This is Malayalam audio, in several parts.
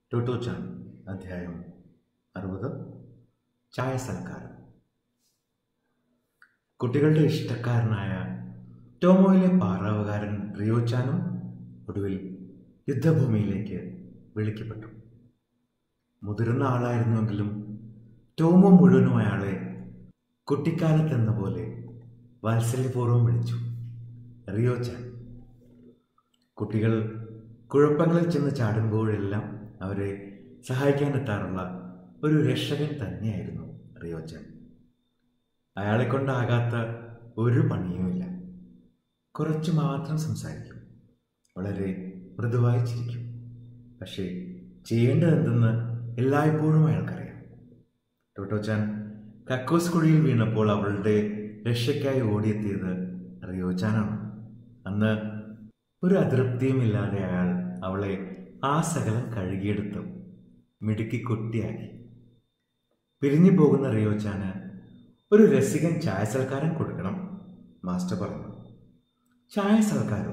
ടോട്ടോച്ചാൻ അധ്യായം അറുപത് ചായ സൽക്കാരം കുട്ടികളുടെ ഇഷ്ടക്കാരനായ ടോമോയിലെ പാറാവുകാരൻ റിയോച്ചാനും ഒടുവിൽ യുദ്ധഭൂമിയിലേക്ക് വിളിക്കപ്പെട്ടു മുതിർന്ന ആളായിരുന്നുവെങ്കിലും ടോമോ മുഴുവനും അയാളെ കുട്ടിക്കാലത്തെന്ന പോലെ വാത്സല്യപൂർവ്വം വിളിച്ചു റിയോച്ചാൻ കുട്ടികൾ കുഴപ്പങ്ങളിൽ ചെന്ന് ചാടുമ്പോഴെല്ലാം അവരെ സഹായിക്കാനെത്താറുള്ള ഒരു രക്ഷകൻ തന്നെയായിരുന്നു റിയോച്ചൻ അയാളെ കൊണ്ടാകാത്ത ഒരു പണിയുമില്ല കുറച്ച് മാത്രം സംസാരിക്കും വളരെ മൃദുവായി ചിരിക്കും പക്ഷേ ചെയ്യേണ്ടതെന്തെന്ന് എല്ലായ്പ്പോഴും അയാൾക്കറിയാം ടോട്ടോച്ചാൻ കക്കോസ് കുഴിയിൽ വീണപ്പോൾ അവളുടെ രക്ഷയ്ക്കായി ഓടിയെത്തിയത് റിയോച്ചാനാണ് അന്ന് ഒരു അതൃപ്തിയുമില്ലാതെ അയാൾ അവളെ ആ സകലം കഴുകിയെടുത്തു മിടുക്കി കൊട്ടിയാക്കി പിരിഞ്ഞു പോകുന്ന റിയോച്ചാന് ഒരു രസികൻ ചായ സൽക്കാരം കൊടുക്കണം മാസ്റ്റർ പറഞ്ഞു ചായ സൽക്കാരം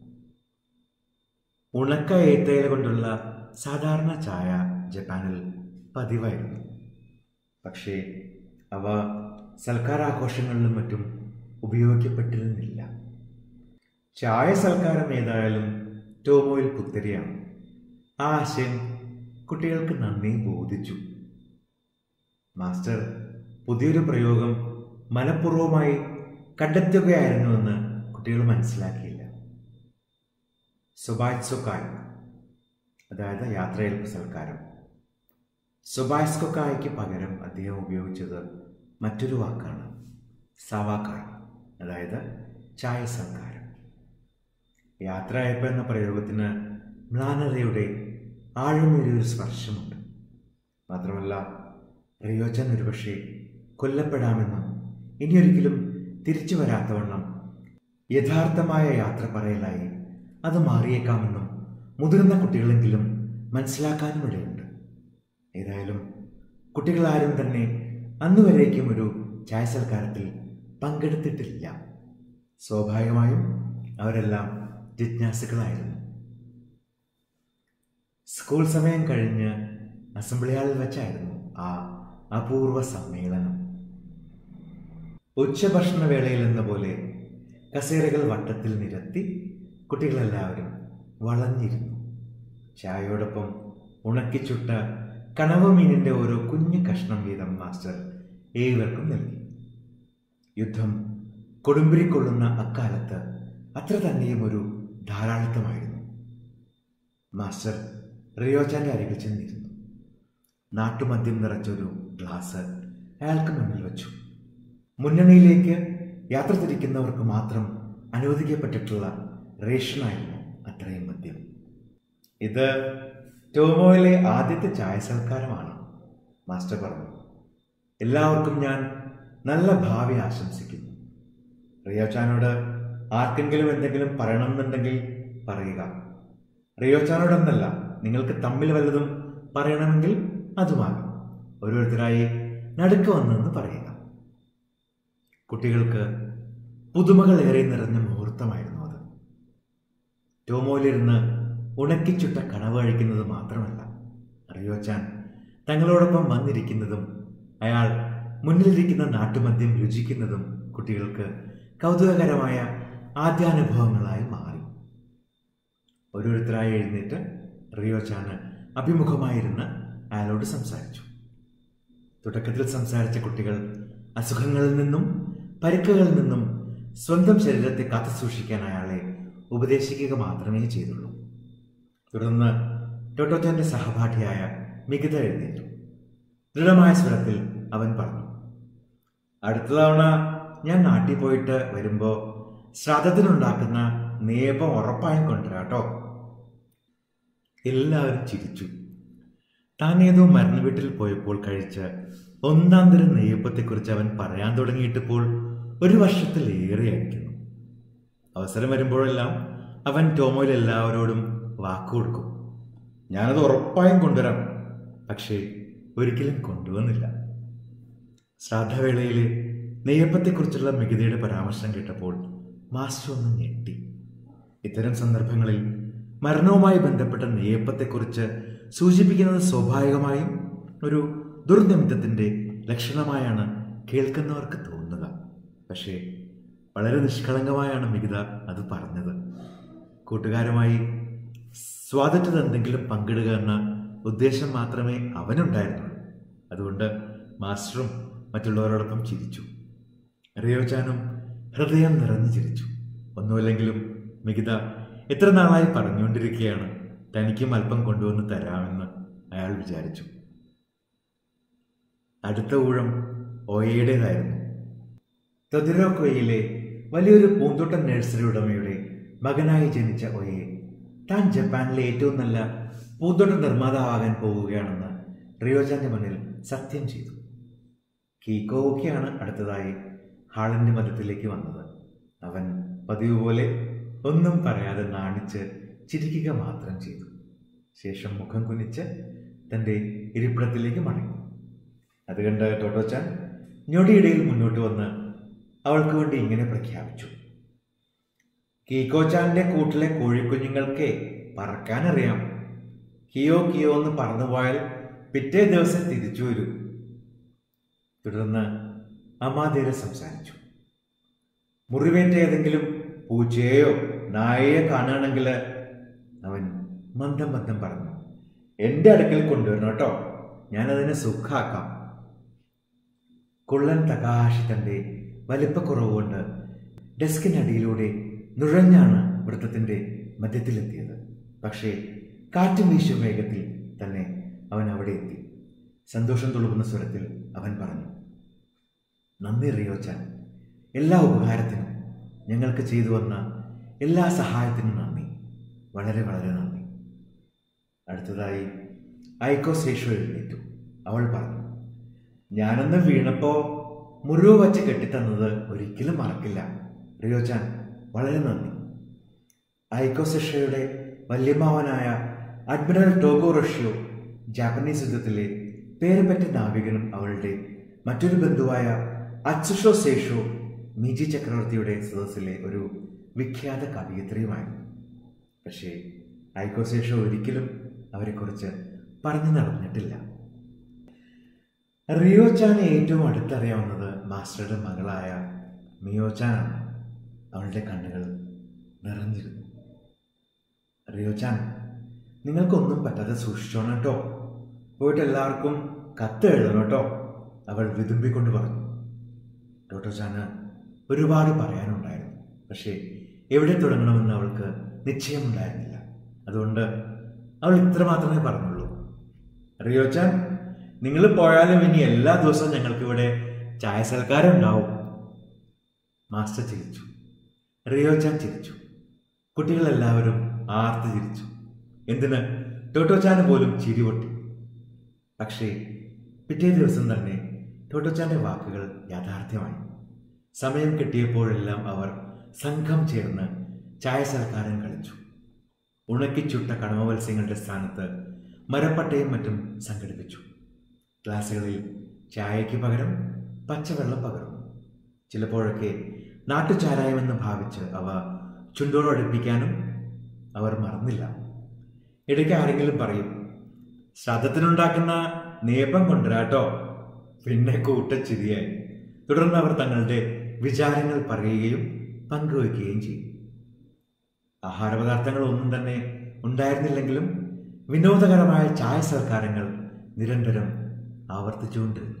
ഉണക്ക ഏത്തയില കൊണ്ടുള്ള സാധാരണ ചായ ജപ്പാനിൽ പതിവായിരുന്നു പക്ഷേ അവ സൽക്കാരാഘോഷങ്ങളിലും മറ്റും ഉപയോഗിക്കപ്പെട്ടിരുന്നില്ല ചായ സൽക്കാരം ഏതായാലും ടോമോയിൽ പുത്തരിയാണ് ആ ആശയം കുട്ടികൾക്ക് നന്ദി ബോധിച്ചു മാസ്റ്റർ പുതിയൊരു പ്രയോഗം മനഃപൂർവ്വമായി കണ്ടെത്തുകയായിരുന്നുവെന്ന് കുട്ടികൾ മനസ്സിലാക്കിയില്ല സുബായ്സൊക്കായ് അതായത് യാത്രയേൽപ്പ് സൽക്കാരം സുബായ്സ്കൊക്കായ്ക്ക് പകരം അദ്ദേഹം ഉപയോഗിച്ചത് മറ്റൊരു വാക്കാണ് സവാക്കായ് അതായത് ചായ സൽക്കാരം യാത്രയയപ്പ് എന്ന പ്രയോഗത്തിന് മ്ലാനതയുടെ ആഴമേറിയൊരു സ്പർശമുണ്ട് മാത്രമല്ല റിയോച്ചൻ ഒരുപക്ഷെ കൊല്ലപ്പെടാമെന്നും ഇനിയൊരിക്കലും തിരിച്ചു വരാത്തവണ്ണം യഥാർത്ഥമായ യാത്ര പറയലായി അത് മാറിയേക്കാമെന്നും മുതിർന്ന കുട്ടികളെങ്കിലും മനസ്സിലാക്കാനും ഇടയുണ്ട് ഏതായാലും കുട്ടികളാരും തന്നെ അന്നുവരേക്കും ഒരു ചായ സൽക്കാരത്തിൽ പങ്കെടുത്തിട്ടില്ല സ്വാഭാവികമായും അവരെല്ലാം ജിജ്ഞാസുക്കളായിരുന്നു സ്കൂൾ സമയം കഴിഞ്ഞ് അസംബ്ലി ഹാളിൽ വെച്ചായിരുന്നു ആ അപൂർവ സമ്മേളനം ഉച്ചഭക്ഷണ വേളയിൽ എന്ന പോലെ കസേരകൾ വട്ടത്തിൽ നിരത്തി കുട്ടികളെല്ലാവരും വളഞ്ഞിരുന്നു ചായയോടൊപ്പം ഉണക്കിച്ചുട്ട കണവ മീനിന്റെ ഓരോ കുഞ്ഞു കഷ്ണം വീതം മാസ്റ്റർ ഏവർക്കും നൽകി യുദ്ധം കൊടുമ്പിരിക്കൊള്ളുന്ന അക്കാലത്ത് അത്ര തന്നെയും ഒരു ധാരാളിത്തമായിരുന്നു മാസ്റ്റർ റിയോച്ചാന്റെ അരികിൽ ചെന്നിരുന്നു നാട്ടുമദ്യം നിറച്ചൊരു ഗ്ലാസ് അയാൾക്ക് മുന്നിൽ വെച്ചു മുന്നണിയിലേക്ക് യാത്ര തിരിക്കുന്നവർക്ക് മാത്രം അനുവദിക്കപ്പെട്ടിട്ടുള്ള റേഷനായിരുന്നു അത്രയും മദ്യം ഇത് ടോമോയിലെ ആദ്യത്തെ ചായ സൽക്കാരമാണ് മാസ്റ്റർ പറഞ്ഞു എല്ലാവർക്കും ഞാൻ നല്ല ഭാവി ആശംസിക്കുന്നു റിയോച്ചാനോട് ആർക്കെങ്കിലും എന്തെങ്കിലും പറയണമെന്നുണ്ടെങ്കിൽ പറയുക റിയോച്ചാനോടെന്നല്ല നിങ്ങൾക്ക് തമ്മിൽ വല്ലതും പറയണമെങ്കിൽ അതുമാകും ഓരോരുത്തരായി നടുക്ക് വന്നെന്ന് പറയുക കുട്ടികൾക്ക് പുതുമകൾ ഏറെ നിറഞ്ഞ മുഹൂർത്തമായിരുന്നു അത് ടോമോയിലിരുന്ന് ഉണക്കിച്ചുട്ട കണവ് കഴിക്കുന്നത് മാത്രമല്ല റിയോച്ചാൻ തങ്ങളോടൊപ്പം വന്നിരിക്കുന്നതും അയാൾ മുന്നിലിരിക്കുന്ന നാട്ടുമദ്യം രുചിക്കുന്നതും കുട്ടികൾക്ക് കൗതുകകരമായ ആദ്യാനുഭവങ്ങളായി മാറി ഓരോരുത്തരായി എഴുന്നേറ്റ് റിയോച്ചാന് അഭിമുഖമായിരുന്ന് അയാളോട് സംസാരിച്ചു തുടക്കത്തിൽ സംസാരിച്ച കുട്ടികൾ അസുഖങ്ങളിൽ നിന്നും പരിക്കുകളിൽ നിന്നും സ്വന്തം ശരീരത്തെ കാത്തു സൂക്ഷിക്കാൻ അയാളെ ഉപദേശിക്കുക മാത്രമേ ചെയ്തുള്ളൂ തുടർന്ന് ടോട്ടോറ്റന്റെ സഹപാഠിയായ മികത എഴുന്നേറ്റു ദൃഢമായ സ്വരത്തിൽ അവൻ പറഞ്ഞു അടുത്ത തവണ ഞാൻ നാട്ടിൽ പോയിട്ട് വരുമ്പോ ശ്രാദ്ധത്തിനുണ്ടാക്കുന്ന നിയമം ഉറപ്പായും കൊണ്ടുവരാട്ടോ എല്ലാവരും ചിരിച്ചു താൻ ഏതോ മരണ വീട്ടിൽ പോയപ്പോൾ കഴിച്ച ഒന്നാം തരം നെയ്യപ്പത്തെക്കുറിച്ച് അവൻ പറയാൻ തുടങ്ങിയിട്ടിപ്പോൾ ഒരു വർഷത്തിലേറെയായിരിക്കുന്നു അവസരം വരുമ്പോഴെല്ലാം അവൻ ടോമോയിൽ എല്ലാവരോടും വാക്കു കൊടുക്കും ഞാനത് ഉറപ്പായും കൊണ്ടുവരാം പക്ഷേ ഒരിക്കലും കൊണ്ടുവന്നില്ല ശ്രാദ്ധവേളയിലെ നെയ്യപ്പത്തെക്കുറിച്ചുള്ള മികതയുടെ പരാമർശം കേട്ടപ്പോൾ മാസ്റ്റർ ഒന്ന് ഞെട്ടി ഇത്തരം സന്ദർഭങ്ങളിൽ മരണവുമായി ബന്ധപ്പെട്ട നെയ്യപ്പത്തെക്കുറിച്ച് സൂചിപ്പിക്കുന്നത് സ്വാഭാവികമായും ഒരു ദുർനിമിത്തത്തിന്റെ ലക്ഷണമായാണ് കേൾക്കുന്നവർക്ക് തോന്നുക പക്ഷേ വളരെ നിഷ്കളങ്കമായാണ് മികിത അത് പറഞ്ഞത് കൂട്ടുകാരുമായി സ്വാതന്ത്ര്യത എന്തെങ്കിലും പങ്കിടുക എന്ന ഉദ്ദേശം മാത്രമേ അവനുണ്ടായിരുന്നുള്ളൂ അതുകൊണ്ട് മാസ്റ്ററും മറ്റുള്ളവരോടൊപ്പം ചിരിച്ചു റിയോചാനും ഹൃദയം നിറഞ്ഞു ചിരിച്ചു ഒന്നുമല്ലെങ്കിലും മികിത എത്ര നാളായി പറഞ്ഞുകൊണ്ടിരിക്കുകയാണ് തനിക്കും അല്പം കൊണ്ടുവന്ന് തരാമെന്ന് അയാൾ വിചാരിച്ചു അടുത്ത ഊഴം ഓയയുടേതായിരുന്നു തൊതിരോക്കോയിലെ വലിയൊരു പൂന്തോട്ടം നഴ്സറി ഉടമയുടെ മകനായി ജനിച്ച ഒയെ താൻ ജപ്പാനിലെ ഏറ്റവും നല്ല പൂന്തോട്ട നിർമ്മാതാവാകാൻ പോവുകയാണെന്ന് റിയോജാന്റെ മുന്നിൽ സത്യം ചെയ്തു കീക്കോവൊക്കെയാണ് അടുത്തതായി ഹാളിന്റെ മധ്യത്തിലേക്ക് വന്നത് അവൻ പതിവ് പോലെ ഒന്നും പറയാതെ നാണിച്ച് ചിരിക്കുക മാത്രം ചെയ്തു ശേഷം മുഖം കുനിച്ച് തന്റെ ഇരിപ്പിടത്തിലേക്ക് മടങ്ങി അത് കണ്ട് ടോട്ടോച്ചാൻ ഞൊടിയിടയിൽ മുന്നോട്ട് വന്ന് അവൾക്ക് വേണ്ടി ഇങ്ങനെ പ്രഖ്യാപിച്ചു കീക്കോച്ചാന്റെ കൂട്ടിലെ കോഴിക്കുഞ്ഞുങ്ങൾക്ക് പറക്കാനറിയാം കിയോ കിയോ എന്ന് പറന്നുപോയാൽ പിറ്റേ ദിവസം തിരിച്ചു വരൂ തുടർന്ന് അമാദേര സംസാരിച്ചു മുറിവേറ്റ ഏതെങ്കിലും പൂച്ചയെയോ നായയോ കാണുകയാണെങ്കിൽ അവൻ മന്ദം മന്ദം പറഞ്ഞു എന്റെ അടുക്കൽ കൊണ്ടുവരണം കേട്ടോ ഞാനതിനെ സുഖാക്കാം കുള്ളൻ തകാശി തന്റെ വലിപ്പക്കുറവ് കൊണ്ട് ഡെസ്കിനടിയിലൂടെ നുഴഞ്ഞാണ് വൃത്തത്തിന്റെ മധ്യത്തിലെത്തിയത് പക്ഷേ കാറ്റും വീശും വേഗത്തിൽ തന്നെ അവൻ അവിടെ എത്തി സന്തോഷം തുളുകുന്ന സ്വരത്തിൽ അവൻ പറഞ്ഞു നന്ദി റിയോച്ചാൻ എല്ലാ ഉപകാരത്തിനും ഞങ്ങൾക്ക് ചെയ്തു വന്ന എല്ലാ സഹായത്തിനും നന്ദി വളരെ വളരെ നന്ദി അടുത്തതായി ഐക്കോ ശേഷു എഴുന്നേറ്റു അവൾ പറഞ്ഞു ഞാനൊന്ന് വീണപ്പോ മുറിവ് വച്ച് കെട്ടിത്തന്നത് ഒരിക്കലും മറക്കില്ല റിയോചാൻ വളരെ നന്ദി ഐക്കോ സെഷയുടെ വല്യമാവനായ അഡ്മിറൽ ടോഗോ റഷ്യോ ജാപ്പനീസ് യുദ്ധത്തിലെ പേരുപറ്റ നാവികനും അവളുടെ മറ്റൊരു ബന്ധുവായ അച്ചുഷോ സേഷോ മീജി ചക്രവർത്തിയുടെ സദസ്സിലെ ഒരു വിഖ്യാത കവിയത്രിയുമായിരുന്നു പക്ഷേ ഐക്കോ സേഷോ ഒരിക്കലും അവരെക്കുറിച്ച് പറഞ്ഞു നടന്നിട്ടില്ല റിയോച്ചാനെ ഏറ്റവും അടുത്തറിയാവുന്നത് മാസ്റ്ററുടെ മകളായ മിയോച്ചാനാണ് അവളുടെ കണ്ണുകൾ നിറഞ്ഞിരുന്നു റിയോച്ചാൻ നിങ്ങൾക്കൊന്നും പറ്റാതെ സൂക്ഷിച്ചോണം കേട്ടോ പോയിട്ട് എല്ലാവർക്കും കത്ത് എഴുതണം കേട്ടോ അവൾ വിതുമ്പിക്കൊണ്ട് പറഞ്ഞു ടോട്ടോച്ചാന് ഒരുപാട് പറയാനുണ്ടായിരുന്നു പക്ഷേ എവിടെ തുടങ്ങണമെന്ന് അവൾക്ക് നിശ്ചയമുണ്ടായിരുന്നില്ല അതുകൊണ്ട് അവൾ ഇത്ര മാത്രമേ പറഞ്ഞുള്ളൂ റിയോച്ചാൻ നിങ്ങൾ പോയാലും ഇനി എല്ലാ ദിവസവും ഞങ്ങൾക്ക് ഇവിടെ ചായ സൽക്കാരം ഉണ്ടാവും മാസ്റ്റർ ചിരിച്ചു റിയോച്ചാൻ ചിരിച്ചു കുട്ടികളെല്ലാവരും ആർത്ത് ചിരിച്ചു എന്തിന് ടോട്ടോച്ചാന് പോലും ചിരി പൊട്ടി പക്ഷേ പിറ്റേ ദിവസം തന്നെ ടോട്ടോച്ചാന്റെ വാക്കുകൾ യാഥാർത്ഥ്യമായി സമയം കിട്ടിയപ്പോഴെല്ലാം അവർ സംഘം ചേർന്ന് ചായ സൽക്കാരം കളിച്ചു ഉണക്കിച്ചുട്ട കടമ മത്സ്യങ്ങളുടെ സ്ഥാനത്ത് മരപ്പട്ടയും മറ്റും സംഘടിപ്പിച്ചു ഗ്ലാസുകളിൽ ചായയ്ക്ക് പകരം പച്ചവെള്ളം പകർന്നു ചിലപ്പോഴൊക്കെ നാട്ടുചാരായമെന്ന് ഭാവിച്ച് അവ ചുണ്ടോടടുപ്പിക്കാനും അവർ മറന്നില്ല ഇടയ്ക്ക് ആരെങ്കിലും പറയും ശ്രദ്ധത്തിനുണ്ടാക്കുന്ന നേപ്പം കൊണ്ടുവരാട്ടോ പിന്നെ കൂട്ടച്ചിരിയായി തുടർന്ന് അവർ തങ്ങളുടെ വിചാരങ്ങൾ പറയുകയും പങ്കുവയ്ക്കുകയും ചെയ്യും ആഹാരപദാർത്ഥങ്ങൾ ഒന്നും തന്നെ ഉണ്ടായിരുന്നില്ലെങ്കിലും വിനോദകരമായ ചായ സൽക്കാരങ്ങൾ നിരന്തരം ആവർത്തിച്ചുകൊണ്ടിരുന്നു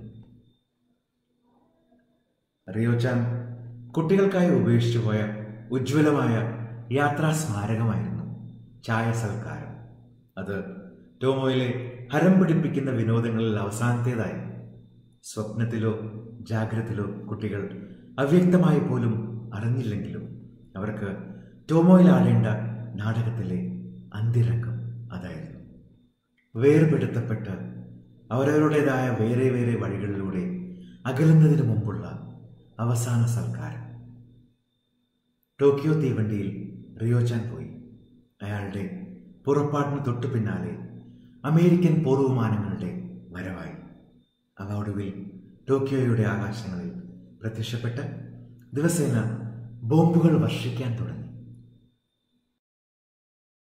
റിയോച്ചാൻ കുട്ടികൾക്കായി ഉപേക്ഷിച്ചു പോയ ഉജ്ജ്വലമായ യാത്രാ സ്മാരകമായിരുന്നു ചായ സൽക്കാരം അത് ടോമോയിലെ ഹരം പിടിപ്പിക്കുന്ന വിനോദങ്ങളിൽ അവസാനത്തേതായി സ്വപ്നത്തിലോ ജാഗ്രതയിലോ കുട്ടികൾ അവ്യക്തമായി പോലും അറിഞ്ഞില്ലെങ്കിലും അവർക്ക് ടോമോയിൽ ആടേണ്ട നാടകത്തിലെ അന്തിരംഗം അതായിരുന്നു വേർപെടുത്തപ്പെട്ട് അവരവരുടേതായ വേറെ വേറെ വഴികളിലൂടെ അകലുന്നതിന് മുമ്പുള്ള അവസാന സൽക്കാരം ടോക്കിയോ തീവണ്ടിയിൽ റിയോചാൻ പോയി അയാളുടെ പുറപ്പാടിന് തൊട്ടു പിന്നാലെ അമേരിക്കൻ പോർവിമാനങ്ങളുടെ വരവായി അവ ഒടുവിൽ ടോക്കിയോയുടെ ആകാശങ്ങളിൽ പ്രത്യക്ഷപ്പെട്ട് ദിവസേന ബോംബുകൾ വർഷിക്കാൻ തുടങ്ങി